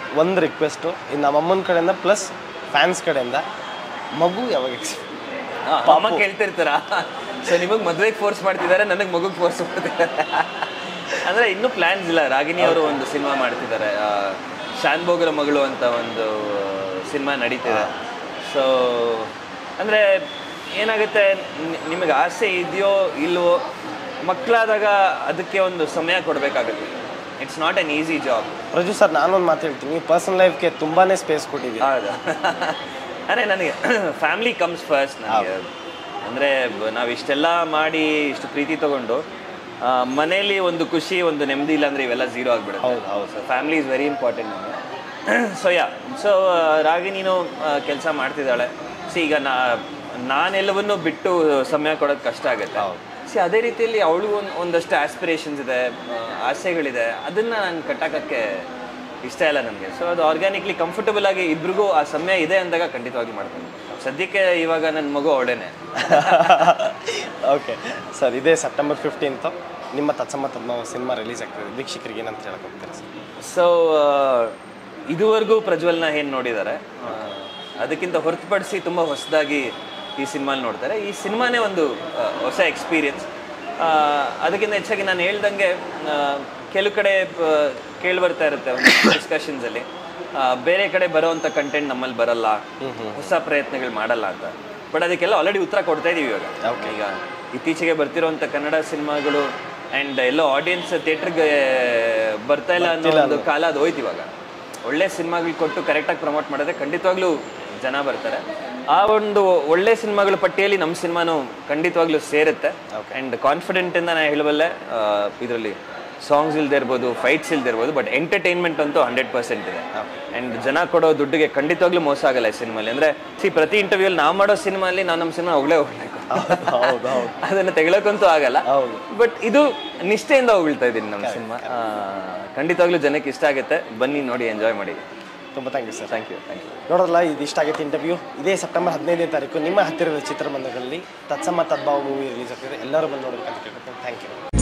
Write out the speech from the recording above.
ಒಂದು ರಿಕ್ವೆಸ್ಟು ಇನ್ನು ನಮ್ಮ ಅಮ್ಮನ ಕಡೆಯಿಂದ ಪ್ಲಸ್ ಫ್ಯಾನ್ಸ್ ಕಡೆಯಿಂದ ಮಗು ಯಾವಾಗ expect- ಆ, ಅಮ್ಮ ಕೇಳ್ತಿರ್ತಾರ ಸೊ ನಿಮಗೆ ಮದುವೆಗೆ ಫೋರ್ಸ್ ಮಾಡ್ತಿದ್ದಾರೆ ನನಗೆ ಮಗುಗೆ ಫೋರ್ಸ್ ಮಾಡ್ತಿದ್ದಾರೆ ಅಂದರೆ ಇನ್ನೂ ಪ್ಲ್ಯಾನ್ಸ್ ಇಲ್ಲ ರಾಗಿಣಿ ಅವರು ಒಂದು ಸಿನಿಮಾ ಮಾಡ್ತಿದ್ದಾರೆ ಆ, ಶಾನ್ ಭೋಗರ ಮಗಳು ಅಂತ ಒಂದು ಸಿನಿಮಾ ನಡೀತಿದೆ ಸೊ ಅಂದರೆ ಏನಾಗುತ್ತೆ ನಿ- ನಿಮಗೆ ಆಸೆ ಇದೆಯೋ ಇಲ್ವೋ ಮಕ್ಕಳಾದಾಗ ಅದಕ್ಕೆ ಒಂದು ಸಮಯ ಕೊಡಬೇಕಾಗುತ್ತೆ it's not an easy job Praju sir ನಾನೊಂದು ಮಾತು ಹೇಳ್ತೀನಿ ಪರ್ಸನಲ್ ಲೈಫ್ಗೆ ತುಂಬಾ ಸ್ಪೇಸ್ ಕೊಟ್ಟಿದ್ದೀನಿ ಹೌದು ಅರೆ ನನಗೆ ಫ್ಯಾಮಿಲಿ ಕಮ್ಸ್ ಫಸ್ಟ್ ನನಗೆ ಅಂದರೆ ನಾವು ಇಷ್ಟೆಲ್ಲ ಮಾಡಿ ಇಷ್ಟು ಪ್ರೀತಿ ತಗೊಂಡು ಆ, ಮನೇಲಿ ಒಂದು ಖುಷಿ ಒಂದು ನೆಮ್ಮದಿ ಇಲ್ಲ ಅಂದರೆ ಇವೆಲ್ಲ ಝೀರೋ ಆಗಿಬಿಡುತ್ತೆ ಹೌದು ಹೌದು so family is very important ನಮಗೆ ಸೊ ಯಾ ಸೊ ರಾಗಿಣಿನೂ ಕೆಲಸ ಮಾಡ್ತಿದ್ದಾಳೆ ಸಿ ಈಗ ನಾ ನಾನೆಲ್ಲವನ್ನೂ ಬಿಟ್ಟು ಸಮಯ ಕೊಡೋದು ಕಷ್ಟ ಆಗುತ್ತೆ ಸಿ ಅದೇ ರೀತಿಯಲ್ಲಿ ಅವಳಿಗೂ ಒಂದು ಒಂದಷ್ಟು ಆಸ್ಪಿರೇಷನ್ಸ್ ಇದೆ ಆ, ಆಸೆಗಳಿದೆ ಅದನ್ನು ನಾನು ಕಟ್ಟಾಕಕ್ಕೆ ಇಷ್ಟ ಇಲ್ಲ ನನಗೆ ಸೊ ಅದು ಆರ್ಗ್ಯಾನಿಕ್ಲಿ ಕಂಫರ್ಟಬಲ್ ಆಗಿ ಇಬ್ರಿಗೂ ಆ ಸಮಯ ಇದೆ ಅಂದಾಗ ಖಂಡಿತವಾಗಿ ಮಾಡ್ತೀನಿ ಸದ್ಯಕ್ಕೆ ಇವಾಗ ನನ್ನ ಮಗು ಅವಳೇನೆ ಓಕೆ ಸರ್ ಇದೇ ಸೆಪ್ಟೆಂಬರ್ ಫಿಫ್ಟೀನ್ತು ನಿಮ್ಮ ತತ್ಸಮ ತಮ್ಮ ಸಿನಿಮಾ ರಿಲೀಸ್ ಆಗ್ತದೆ ವೀಕ್ಷಕರಿಗೆ ಏನಂತ ಹೇಳಕ್ ಹೋಗ್ತೀರಾ ಸರ್ ಸೊ ಇದುವರೆಗೂ ಪ್ರಜ್ವಲ್ನ ಏನು ನೋಡಿದ್ದಾರೆ ಆ, ಅದಕ್ಕಿಂತ ಹೊರತುಪಡಿಸಿ ತುಂಬ ಹೊಸದಾಗಿ ಈ ಸಿನಿಮಾಲ್ ನೋಡ್ತಾರೆ ಈ ಸಿನಿಮಾನೇ ಒಂದು ಆ, ಹೊಸ ಎಕ್ಸ್ಪೀರಿಯನ್ಸ್ ಅದಕ್ಕಿಂತ ಹೆಚ್ಚಾಗಿ ನಾನು ಹೇಳ್ದಂಗೆ ಆ, ಕೆಲವು ಕಡೆ ಕೇಳಿ ಬರ್ತಾ ಇರುತ್ತೆ ಒಂದು ಡಿಸ್ಕಷನ್ಸಲ್ಲಿ ಬೇರೆ ಕಡೆ ಬರೋವಂಥ ಕಂಟೆಂಟ್ ನಮ್ಮಲ್ಲಿ ಬರಲ್ಲ ಹೊಸ ಪ್ರಯತ್ನಗಳು ಮಾಡಲ್ಲ ಅಂತ ಬಟ್ ಅದಕ್ಕೆಲ್ಲ ಆಲ್ರೆಡಿ ಉತ್ತರ ಕೊಡ್ತಾ ಇದೀವಿ ಇವಾಗ ಈಗ ಇತ್ತೀಚೆಗೆ ಬರ್ತಿರೋಂಥ ಕನ್ನಡ ಸಿನಿಮಾಗಳು ಆ್ಯಂಡ್ ಎಲ್ಲೋ ಆಡಿಯನ್ಸ್ ಥಿಯೇಟ್ರಿಗೆ ಬರ್ತಾ ಇಲ್ಲ ಅನ್ನೋ ಒಂದು ಕಾಲ ಅದು ಹೋಯ್ತು ಇವಾಗ ಒಳ್ಳೆ ಸಿನಿಮಾಗಳು ಕೊಟ್ಟು ಕರೆಕ್ಟಾಗಿ ಪ್ರಮೋಟ್ ಮಾಡಿದ್ರೆ ಖಂಡಿತವಾಗ್ಲೂ ಜನ ಬರ್ತಾರೆ ಆ ಒಂದು ಒಳ್ಳೆ ಸಿನಿಮಾಗಳ ಪಟ್ಟಿಯಲ್ಲಿ ನಮ್ಮ ಸಿನಿಮಾನು ಖಂಡಿತವಾಗ್ಲೂ ಸೇರುತ್ತೆ ಆ್ಯಂಡ್ ಕಾನ್ಫಿಡೆಂಟಿಂದ ನಾನು ಹೇಳಬಲ್ಲೆ ಇದರಲ್ಲಿ ಸಾಂಗ್ಸ್ ಇಲ್ದೇ ಇರ್ಬೋದು ಫೈಟ್ಸ್ ಇಲ್ದೇ ಇರ್ಬೋದು ಬಟ್ ಎಂಟರ್ಟೈನ್ಮೆಂಟ್ ಅಂತೂ ಹಂಡ್ರೆಡ್ ಪರ್ಸೆಂಟ್ ಇದೆ ಆ್ಯಂಡ್ ಜನ ಕೊಡೋ ದುಡ್ಡಿಗೆ ಖಂಡಿತವಾಗ್ಲೂ ಮೋಸ ಆಗಲ್ಲ ಈ ಸಿನಿಮಾಲಿ ಅಂದರೆ ಸಿ ಪ್ರತಿ ಇಂಟರ್ವ್ಯೂಲ್ಲಿ ನಾವು ಮಾಡೋ ಸಿನಿಮಾಲಿ ನಾವು ನಮ್ಮ ಸಿನಿಮಾ ಹೋಗ್ಲೇ ಹೋಗ್ಬೇಕು ಹೌದು ಹೌದು ಅದನ್ನು ತೆಗಳಕ್ಕಂತೂ ಆಗಲ್ಲ ಹೌದು. ಬಟ್ ಇದು ನಿಷ್ಠೆಯಿಂದ ಹೋಗ್ತಾ ಇದ್ದೀನಿ ನಮ್ಮ ಸಿನಿಮಾ ಖಂಡಿತವಾಗ್ಲೂ ಜನಕ್ಕೆ ಇಷ್ಟ ಆಗುತ್ತೆ ಬನ್ನಿ ನೋಡಿ ಎಂಜಾಯ್ ಮಾಡಿ ತುಂಬ thank you sir thank you thank you ನೋಡೋದಲ್ಲ ಇದು ಇಷ್ಟ ಆಗೈತೆ ಇಂಟರ್ವ್ಯೂ ಇದೇ ಸೆಪ್ಟೆಂಬರ್ ಹದಿನೈದನೇ ತಾರೀಕು ನಿಮ್ಮ ಹತ್ತಿರದ ಚಿತ್ರಮಂದಿರದಲ್ಲಿ ತತ್ಸಮ ತದ್ಭಾವ ಮೂವಿ ರಿಲೀಸ್ ಆಗ್ತಿದೆ ಎಲ್ಲರೂ ಬಂದು ನೋಡಬೇಕಂತ ಕೇಳ್ಕೊತೀನಿ ಥ್ಯಾಂಕ್ ಯು